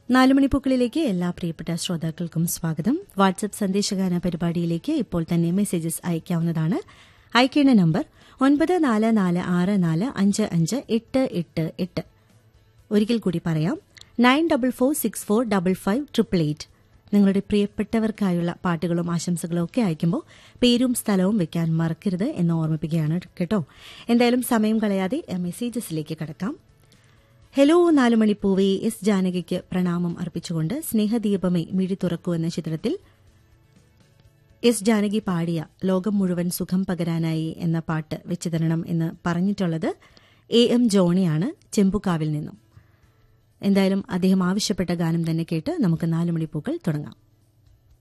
നാലുമണിപ്പൂക്കളിലേക്ക് എല്ലാ പ്രിയപ്പെട്ട ശ്രോതാക്കൾക്കും സ്വാഗതം വാട്സ്ആപ്പ് സന്ദേശഗാന പരിപാടിയിലേക്ക് ഇപ്പോൾ തന്നെ മെസ്സേജസ് അയക്കാവുന്നതാണ് അയക്കേണ്ട നമ്പർ ഒൻപത് നാല് നാല് ആറ് നാല് അഞ്ച് അഞ്ച് എട്ട് എട്ട് എട്ട് ഒരിക്കൽ കൂടി പറയാം nine double four six four double five triple eight നിങ്ങളുടെ പ്രിയപ്പെട്ടവർക്കായുള്ള പാട്ടുകളും ആശംസകളും ഒക്കെ അയക്കുമ്പോൾ പേരും സ്ഥലവും വെക്കാൻ മറക്കരുത് എന്ന് ഓർമ്മിപ്പിക്കുകയാണ് കേട്ടോ എന്തായാലും സമയം കളയാതെ മെസ്സേജസിലേക്ക് കടക്കാം ഹലോ നാലുമണിപ്പൂവേ എസ് ജാനകിക്ക് പ്രണാമം അർപ്പിച്ചുകൊണ്ട് സ്നേഹദീപമേ മിഴി തുറക്കൂ എന്ന ചിത്രത്തിൽ എസ് ജാനകി പാടിയ ലോകം മുഴുവൻ സുഖം പകരാനായി എന്ന പാട്ട് വെച്ചു തരണം എന്ന് പറഞ്ഞിട്ടുള്ളത് എ എം ജോണിയാണ് ചെമ്പുകാവിൽ നിന്നും എന്തായാലും അദ്ദേഹം ആവശ്യപ്പെട്ട ഗാനം തന്നെ കേട്ട് നമുക്ക് നാലുമണിപ്പൂക്കൾ തുടങ്ങാം